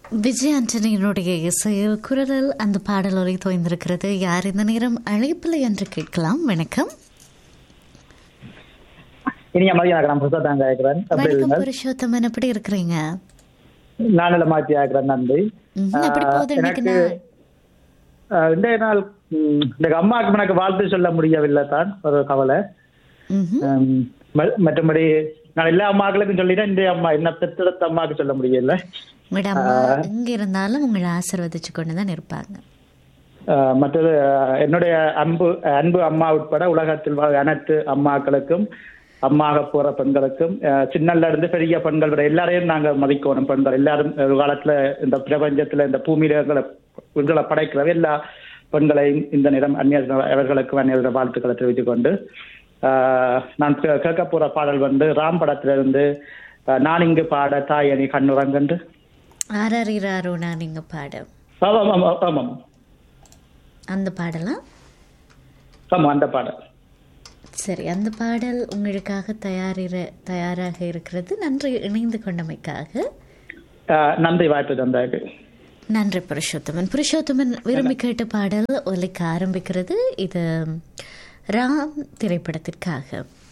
விஜய் ஆண்டனியினுடைய இசையில் குரலில் அந்த பாடல் ஒலி தோய்ந்திருக்கிறது யார் இந்த நேரம் அழைப்பில்லை என்று கேட்கலாம் வணக்கம் இனிய மதியம் நான் புதுசாக இருக்கிறேன் எப்படி வணக்கம் இருக்கீங்க புருஷோத்தமன் எப்படி இருக்கிறீங்க நான் நல்ல மாற்றி ஆகிறேன் நன்றி ம்ஹும், எப்படி போகுது இன்னைக்கு எனக்கு நாள்? ஆஹ், இன்றைய நாள் ம், எனக்கு அம்மாவுக்கு எனக்கு வாழ்த்து சொல்ல முடியவில்லை தான் ஒரு கவலை ம்ஹும். ஆம், ம- மற்றபடி நான் எல்லா அம்மாக்களுக்கும் சொல்லிட்டேன் இந்த அம்மா என்ன பெற்றெடுத்த அம்மாவுக்கு சொல்ல முடியல உங்களோட அம்மா எங்க இருந்தாலும் உங்களை ஆசீர்வதிச்சு கொண்டு தான் இருப்பாங்க ஆஹ், மற்றது ஆஹ், என்னுடைய அன்பு அன்பு அம்மா உட்பட உலகத்தில் வாழ அனைத்து அம்மாக்களுக்கும் அம்மாக போற பெண்களுக்கும் ஆஹ், சின்னல்ல இருந்து பெரிய பெண்கள் வரை எல்லாரையும் நாங்க மதிக்கணும் பெண்கள் எல்லாரும் ஒரு காலத்துல இந்த பிரபஞ்சத்துல இந்த பூமியில எங்களை உங்களை படைக்கிற எல்லா பெண்களையும் இந்த நிறம் அந்நிய அவர்களுக்கும் அந்நிய வாழ்த்துக்களை தெரிவித்துக் கொண்டு ஆஹ், நான் கே- கேட்க போற பாடல் வந்து ராம் படத்திலிருந்து ஆஹ், நான் இங்கு பாட தாய் அணி கண்ணுறங்கன்று ஆராரிராரோ நான் நீங்க பாட ஆமாம் ஆமாம் ஆமாம் அந்த பாடலாம் ஆமாம் அந்த பாடல் சரி அந்த பாடல் உங்களுக்காக தயாரிற தயாராக இருக்கிறது நன்றி இணைந்து கொண்டமைக்காக ஆஹ், நன்றி வாய்ப்பு தந்தாக்கு நன்றி புருஷோத்தமன் புருஷோத்தமன் விரும்பி கேட்ட பாடல் ஒலிக்க ஆரம்பிக்கிறது இது ராம் திரைப்படத்திற்காக